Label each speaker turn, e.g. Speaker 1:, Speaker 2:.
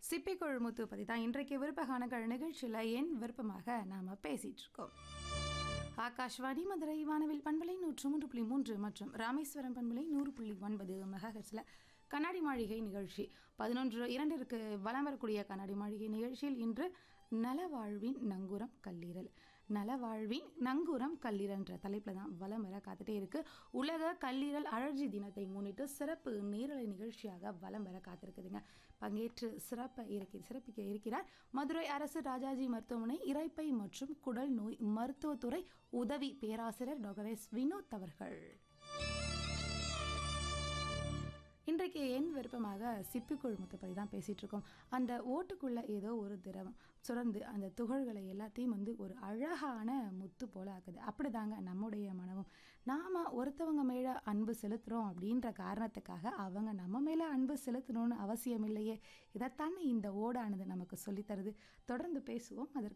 Speaker 1: சிப்பி கொழுமுத்து பற்றி தான் இன்றைக்கு விருப்பகானங்கள் நிகழ்ச்சியில் என் விருப்பமாக நாம் பேசிகிட்டு இருக்கோம் ஆகாஷ்வாணி மதுரை வானவில் பண்பலை நூற்று மூன்று புள்ளி மூன்று மற்றும் ராமேஸ்வரம் பண்பலை நூறு புள்ளி ஒன்பது மெகாஹெட்ஸில் கண்ணாடி மாளிகை நிகழ்ச்சி பதினொன்று இரண்டிற்கு வலம் வரக்கூடிய கண்ணாடி மாளிகை நிகழ்ச்சியில் இன்று நலவாழ்வின் நங்கூரம் கல்லீரல் நலவாழ்வின் நங்கூரம் கல்லீரல்ன்ற தலைப்பில் தான் வலம் வர காத்துட்டே இருக்கு உலக கல்லீரல் அழற்சி தினத்தை முன்னிட்டு சிறப்பு நேரலை நிகழ்ச்சியாக வலம் வர காத்திருக்குதுங்க பங்கேற்று சிறப்ப இருக்கி சிறப்பிக்க இருக்கிறார் மதுரை அரசு ராஜாஜி மருத்துவமனை இரைப்பை மற்றும் குடல் நோய் மருத்துவத்துறை உதவி பேராசிரியர் டாக்டர் எஸ் வினோத் அவர்கள் இன்றைக்கு என் விருப்பமாக சிப்பி கொழுமுத்தை பற்றி தான் பேசிகிட்டு இருக்கோம் அந்த ஓட்டுக்குள்ளே ஏதோ ஒரு திரவம் சுரந்து அந்த துகள்களை எல்லாத்தையும் வந்து ஒரு அழகான முத்து போல ஆக்குது அப்படி தாங்க நம்முடைய மனமும் நாம் ஒருத்தவங்க மேலே அன்பு செலுத்துகிறோம் அப்படின்ற காரணத்துக்காக அவங்க நம்ம மேலே அன்பு செலுத்தணும்னு அவசியம் இல்லையே இதைத்தானே இந்த ஓடானது நமக்கு சொல்லித்தருது தொடர்ந்து பேசுவோம் அதற்கு